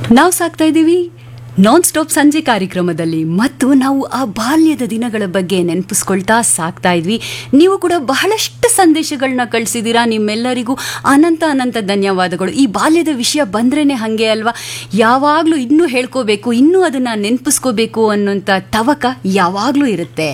ನಾವು ಸಾಕ್ತಾ ಇದ್ದೀವಿ ನಾನ್ ಸ್ಟಾಪ್ ಸಂಜೆ ಕಾರ್ಯಕ್ರಮದಲ್ಲಿ ಮತ್ತು ನಾವು ಆ ಬಾಲ್ಯದ ದಿನಗಳ ಬಗ್ಗೆ ನೆನಪಿಸ್ಕೊಳ್ತಾ ಸಾಕ್ತಾ ಇದ್ವಿ ನೀವು ಕೂಡ ಬಹಳಷ್ಟು ಸಂದೇಶಗಳನ್ನ ಕಳಿಸಿದ್ದೀರಾ ನಿಮ್ಮೆಲ್ಲರಿಗೂ ಅನಂತ ಅನಂತ ಧನ್ಯವಾದಗಳು ಈ ಬಾಲ್ಯದ ವಿಷಯ ಬಂದ್ರೇನೆ ಹಾಗೆ ಅಲ್ವಾ ಯಾವಾಗಲೂ ಇನ್ನೂ ಹೇಳ್ಕೋಬೇಕು ಇನ್ನೂ ಅದನ್ನು ನೆನಪಿಸ್ಕೋಬೇಕು ಅನ್ನೋಂಥ ತವಕ ಯಾವಾಗಲೂ ಇರುತ್ತೆ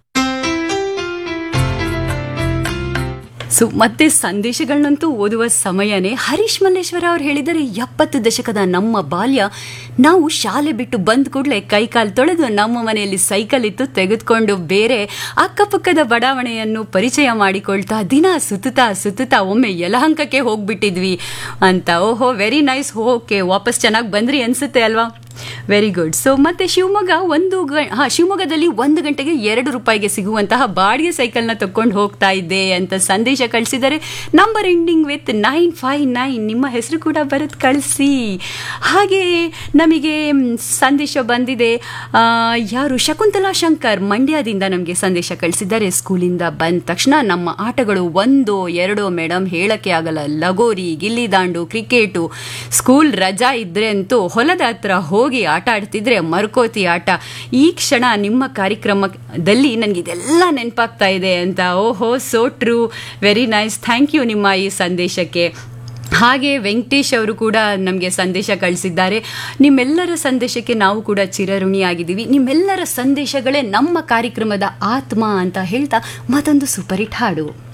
ಸೊ ಮತ್ತೆ ಸಂದೇಶಗಳನ್ನಂತೂ ಓದುವ ಸಮಯನೇ ಹರೀಶ್ ಮಲ್ಲೇಶ್ವರ ಅವ್ರು ಹೇಳಿದರೆ ಎಪ್ಪತ್ತು ದಶಕದ ನಮ್ಮ ಬಾಲ್ಯ ನಾವು ಶಾಲೆ ಬಿಟ್ಟು ಬಂದ ಕೂಡಲೇ ಕೈಕಾಲು ತೊಳೆದು ನಮ್ಮ ಮನೆಯಲ್ಲಿ ಸೈಕಲ್ ಇತ್ತು ತೆಗೆದುಕೊಂಡು ಬೇರೆ ಅಕ್ಕಪಕ್ಕದ ಬಡಾವಣೆಯನ್ನು ಪರಿಚಯ ಮಾಡಿಕೊಳ್ತಾ ದಿನ ಸುತ್ತುತ್ತಾ ಸುತ್ತುತ್ತಾ ಒಮ್ಮೆ ಯಲಹಂಕಕ್ಕೆ ಹೋಗ್ಬಿಟ್ಟಿದ್ವಿ ಅಂತ ಓಹೋ ವೆರಿ ನೈಸ್ ಓಕೆ ವಾಪಸ್ ಚೆನ್ನಾಗಿ ಬಂದ್ರಿ ಅನ್ಸುತ್ತೆ ಅಲ್ವಾ ವೆರಿ ಗುಡ್ ಸೊ ಮತ್ತೆ ಶಿವಮೊಗ್ಗ ಒಂದು ಗ ಹಾಂ ಶಿವಮೊಗ್ಗದಲ್ಲಿ ಒಂದು ಗಂಟೆಗೆ ಎರಡು ರೂಪಾಯಿಗೆ ಸಿಗುವಂತಹ ಬಾಡಿಗೆ ಸೈಕಲ್ನ ತಕೊಂಡು ಹೋಗ್ತಾ ಇದ್ದೆ ಅಂತ ಸಂದೇಶ ಕಳಿಸಿದರೆ number ending with nine five nine ನಿಮ್ಮ ಹೆಸರು ಕೂಡ ಬರೆದು ಕಳಿಸಿ ಹಾಗೆ ನಮಗೆ ಮ್, ಸಂದೇಶ ಬಂದಿದೆ ಆ, ಯಾರು ಶಕುಂತಲಾ ಶಂಕರ್ ಮಂಡ್ಯದಿಂದ ನಮಗೆ ಸಂದೇಶ ಕಳಿಸಿದ್ದಾರೆ ಸ್ಕೂಲಿಂದ ಬಂದ ತಕ್ಷಣ ನಮ್ಮ ಆಟಗಳು ಒಂದೋ ಎರಡೋ ಮೇಡಮ್ ಹೇಳಕ್ಕೆ ಆಗಲ್ಲ ಲಗೋರಿ ಗಿಲ್ಲಿದಾಂಡು ಕ್ರಿಕೆಟು ಸ್ಕೂಲ್ ರಜಾ ಇದ್ರೆ ಅಂತೂ ಹೊಲದ ಹತ್ರ ಹೋಗಿ ಆಟ ಆಡ್ತಿದ್ರೆ ಮರ್ಕೋತಿ ಆಟ ಈ ಕ್ಷಣ ನಿಮ್ಮ ಕಾರ್ಯಕ್ರಮದಲ್ಲಿ ನನಗೆ ಇದೆಲ್ಲ ನೆನಪಾಗ್ತಾ ಇದೆ ಅಂತ ಓಹೋ so true very nice thank you ನಿಮ್ಮ ಈ ಸಂದೇಶಕ್ಕೆ ಹಾಗೆ ವೆಂಕಟೇಶ್ ಅವರು ಕೂಡ ನಮಗೆ ಸಂದೇಶ ಕಳಿಸಿದ್ದಾರೆ ನಿಮ್ಮೆಲ್ಲರ ಸಂದೇಶಕ್ಕೆ ನಾವು ಕೂಡ ಚಿರಋಣಿಯಾಗಿದ್ದೀವಿ ನಿಮ್ಮೆಲ್ಲರ ಸಂದೇಶಗಳೇ ನಮ್ಮ ಕಾರ್ಯಕ್ರಮದ ಆತ್ಮ ಅಂತ ಹೇಳ್ತಾ ಮತ್ತೊಂದು ಸೂಪರ್ ಹಿಟ್ ಹಾಡು